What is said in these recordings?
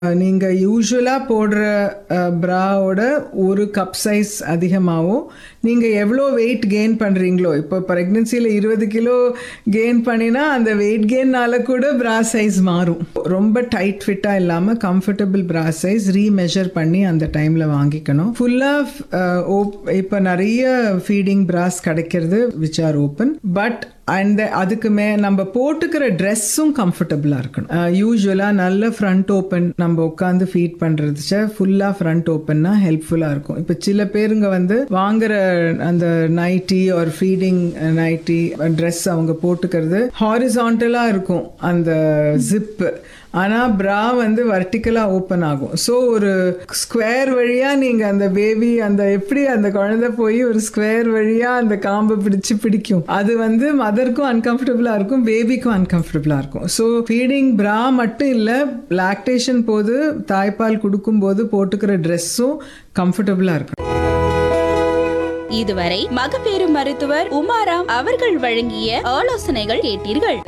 நீங்கள் யூஸ்வலாக போடுற ப்ராவோட ஒரு கப் சைஸ் அதிகமாகவும் நீங்கள் எவ்வளோ வெயிட் கெயின் பண்ணுறீங்களோ இப்போ ப்ரெக்னென்சியில் இருபது கிலோ கெயின் பண்ணினா அந்த வெயிட் கெயின்னால கூட ப்ரா சைஸ் மாறும் ரொம்ப டைட் ஃபிட்டாக இல்லாமல் கம்ஃபர்டபுள் ப்ரா சைஸ் ரீமெஷர் பண்ணி அந்த டைமில் வாங்கிக்கணும் ஃபுல்லாக இப்போ நிறைய ஃபீடிங் ப்ராஸ் கிடைக்கிறது which are open but and அதுக்கு மே நம்ம போட்டுக்கிற ட்ரெஸ்ஸும் கம்ஃபர்டபுளாக இருக்கணும் யூஸ்வலாக நல்ல ஃப்ரண்ட் ஓப்பன் நம்ம உட்காந்து ஃபீட் பண்ணுறதுச்ச ஃபுல்லாக ஃப்ரண்ட் ஓப்பன்னா ஹெல்ப்ஃபுல்லாக இருக்கும் இப்போ சில பேருங்க வந்து வாங்குற அந்த நைட்டி ஒரு ஃபீடிங் நைட்டி ட்ரெஸ் அவங்க போட்டுக்கிறது ஹாரிசான்டலாக இருக்கும் அந்த ஜிப்பு ஆனால் ப்ரா வந்து வர்டிக்கலாக ஓப்பன் ஆகும் ஸோ ஒரு ஸ்கொயர் வழியாக நீங்கள் அந்த பேபி அந்த எப்படி அந்த குழந்தை போய் ஒரு ஸ்கொயர் வழியாக அந்த காம்பை பிடிச்சு பிடிக்கும் அது வந்து மதருக்கும் அன்கம்ஃபர்டபுளாக இருக்கும் பேபிக்கும் அன்கம்ஃபர்டபுளாக இருக்கும் ஸோ ஃபீடிங் ப்ரா மட்டும் இல்லை லாக்டேஷன் போது தாய்ப்பால் கொடுக்கும்போது போட்டுக்கிற ட்ரெஸ்ஸும் கம்ஃபர்டபுளாக இருக்கும் இதுவரை மகப்பேறு மருத்துவர் உமாராம் அவர்கள் வழங்கிய ஆலோசனைகள் கேட்டீர்கள்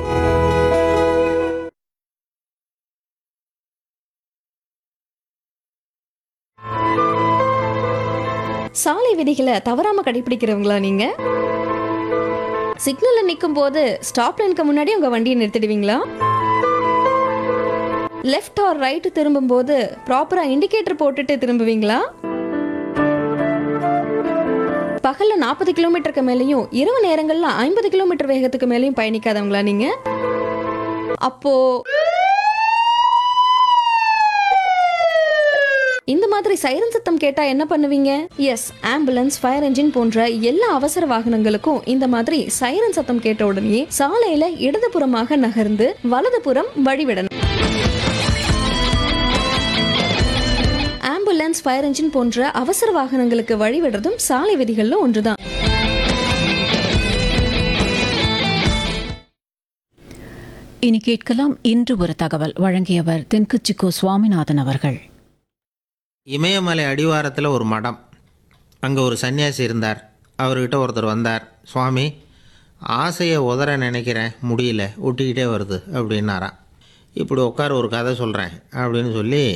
சாலை விதிகளை தவறாம கடைபிடிக்கிறவங்களா நீங்க சிக்னல்ல நிற்கும் போது ஸ்டாப் லைனுக்கு முன்னாடி உங்க வண்டியை நிறுத்திடுவீங்களா லெஃப்ட் ஆர் ரைட் திரும்பும் போது ப்ராப்பரா இண்டிகேட்டர் போட்டுட்டு திரும்புவீங்களா பகல்ல நாற்பது கிலோமீட்டருக்கு மேலேயும் இரவு நேரங்கள்ல ஐம்பது கிலோமீட்டர் வேகத்துக்கு மேலேயும் பயணிக்காதவங்களா நீங்க அப்போ இந்த மாதிரி சைரன் சத்தம் கேட்டா என்ன பண்ணுவீங்க எஸ் ஆம்புலன்ஸ் ஃபயர் என்ஜின் போன்ற எல்லா அவசர வாகனங்களுக்கும் இந்த மாதிரி சைரன் சத்தம் கேட்ட உடனே சாலையில இடதுபுறமாக நகர்ந்து வலதுபுறம் வழிவிடணும் ஆம்புலன்ஸ் ஃபயர் என்ஜின் போன்ற அவசர வாகனங்களுக்கு வழிவிடுறதும் சாலை விதிகள்ல ஒன்றுதான் இனி கேட்கலாம் இன்று ஒரு தகவல் வழங்கியவர் தென்குச்சிக்கோ சுவாமிநாதன் அவர்கள் இமயமலை அடிவாரத்தில் ஒரு மடம் அங்கே ஒரு சன்னியாசி இருந்தார் அவர்கிட்ட ஒருத்தர் வந்தார் சுவாமி ஆசையை உதற நினைக்கிறேன் முடியல ஒட்டிக்கிட்டே வருது அப்படின்னாராம் இப்படி உட்கார ஒரு கதை சொல்கிறேன் அப்படின்னு சொல்லி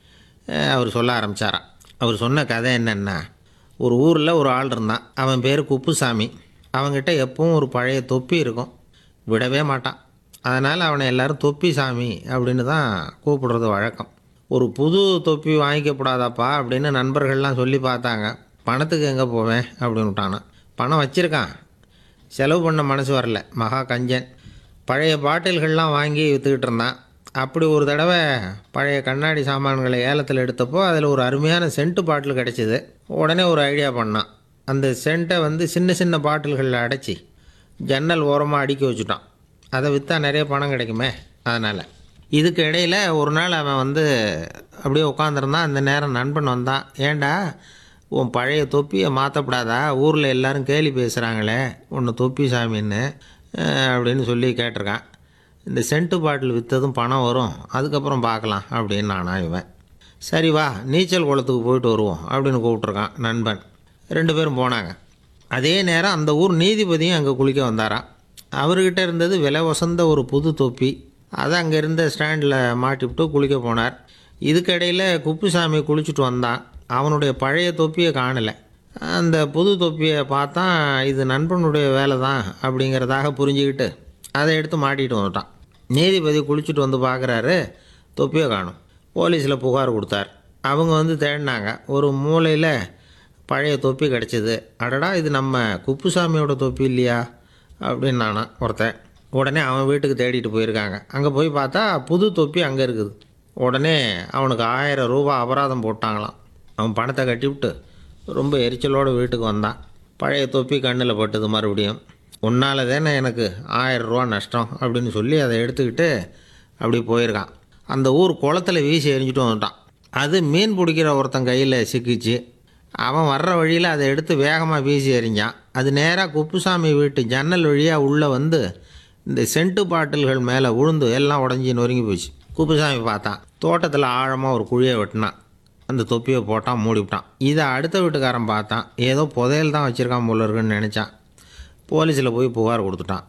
அஹ், அவர் சொல்ல ஆரம்பித்தாராம் அவர் சொன்ன கதை என்னென்னா ஒரு ஊரில் ஒரு ஆள் இருந்தான் அவன் பேர் குப்புசாமி அவன்கிட்ட எப்பவும் ஒரு பழைய தொப்பி இருக்கும் விடவே மாட்டான் அதனால் அவனை எல்லாரும் தொப்பி சாமி அப்படின்னு தான் கூப்பிடுறது வழக்கம் ஒரு புது தொப்பி வாங்கிக்கப்படாதாப்பா அப்படின்னு நண்பர்கள்லாம் சொல்லி பார்த்தாங்க பணத்துக்கு எங்கே போவேன் அப்படின்னு விட்டானான் பணம் வச்சுருக்கான் செலவு பண்ண மனசு வரல மகா கஞ்சன் பழைய பாட்டில்கள்லாம் வாங்கி விற்றுக்கிட்டு இருந்தான் அப்படி ஒரு தடவை பழைய கண்ணாடி சாமான்களை ஏலத்தில் எடுத்தப்போ அதில் ஒரு அருமையான சென்ட்டு பாட்டில் கிடச்சிது உடனே ஒரு ஐடியா பண்ணான் அந்த சென்ட்டை வந்து சின்ன சின்ன பாட்டில்களில் அடைச்சி ஜன்னல் ஓரமாக அடுக்கி வச்சுட்டான் அதை விற்றா நிறைய பணம் கிடைக்குமே அதனால் இதுக்கு இடையில் ஒரு நாள் அவன் வந்து அப்படியே உட்காந்துருந்தான் அந்த நேரம் நண்பன் வந்தான் ஏன்டா உன் பழைய தொப்பியை மாற்றப்படாதா ஊரில் எல்லாரும் கேலி பேசுகிறாங்களே உன்னை தொப்பி சாமின்னு அஹ், அப்படின்னு சொல்லி கேட்டிருக்கான் இந்த சென்ட்டு பாட்டில் விற்றதும் பணம் வரும் அதுக்கப்புறம் பார்க்கலாம் அப்படின்னு நானா இவன் சரி வா நீச்சல் குளத்துக்கு போயிட்டு வருவோம் அப்படின்னு கூப்பிட்ருக்கான் நண்பன் ரெண்டு பேரும் போனாங்க அதே நேரம் அந்த ஊர் நீதிபதியும் அங்கே குளிக்க வந்தாராம் அவர்கிட்ட இருந்தது விலை வசந்த ஒரு புது தொப்பி அதை அங்கே இருந்த ஸ்டாண்டில் மாட்டிவிட்டு குளிக்க போனார் இதுக்கிடையில் குப்புசாமி குளிச்சுட்டு வந்தான் அவனுடைய பழைய தொப்பியை காணலை அந்த புது தொப்பியை பார்த்தா இது நண்பனுடைய வேலை தான் அப்படிங்கிறதாக புரிஞ்சுக்கிட்டு அதை எடுத்து மாட்டிட்டு வந்துட்டான் நீதிபதி குளிச்சுட்டு வந்து பார்க்குறாரு தொப்பியை காணும் போலீஸில் புகார் கொடுத்தார் அவங்க வந்து தேடினாங்க ஒரு மூலையில் பழைய தொப்பி கிடச்சிது அடடா இது நம்ம குப்புசாமியோட தொப்பி இல்லையா அப்படின்னு நானா ஒருத்தன் உடனே அவன் வீட்டுக்கு தேடிட்டு போயிருக்காங்க அங்கே போய் பார்த்தா புது தொப்பி அங்கே இருக்குது உடனே அவனுக்கு ஆயிரம் ரூபா அபராதம் போட்டாங்களாம் அவன் பணத்தை கட்டிவிட்டு ரொம்ப எரிச்சலோடு வீட்டுக்கு வந்தான் பழைய தொப்பி கண்ணில் பட்டது மறுபடியும் உன்னால தானே எனக்கு ஆயிரம் ரூபா நஷ்டம் அப்படின்னு சொல்லி அதை எடுத்துக்கிட்டு அப்படி போயிருக்கான் அந்த ஊர் குளத்துல வீசி எரிஞ்சிட்டு வந்துட்டான் அது மீன் பிடிக்கிற ஒருத்தன் கையில் சிக்கிச்சு அவன் வர்ற வழியில் அதை எடுத்து வேகமாக வீசி எறிஞ்சான் அது நேராக குப்புசாமி வீட்டு ஜன்னல் வழியாக உள்ளே வந்து இந்த சென்ட்டு பாட்டில்கள் மேலே விழுந்து எல்லாம் உடஞ்சி நொறுங்கி போச்சு குப்புசாமி பார்த்தான் தோட்டத்தில் ஆழமாக ஒரு குழியை வெட்டினான் அந்த தொப்பியை போட்டான் மூடிவிட்டான் இதை அடுத்த வீட்டுக்காரன் பார்த்தான் ஏதோ புதையல் தான் வச்சுருக்கான் போல இருக்குன்னு நினச்சான் போலீஸில் போய் புகார் கொடுத்துட்டான்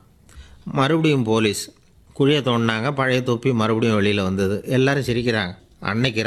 மறுபடியும் போலீஸ் குழியை தோண்டினாங்க பழைய தொப்பி மறுபடியும் வெளியில் வந்தது எல்லாரும் சிரிக்கிறாங்க அன்னைக்கு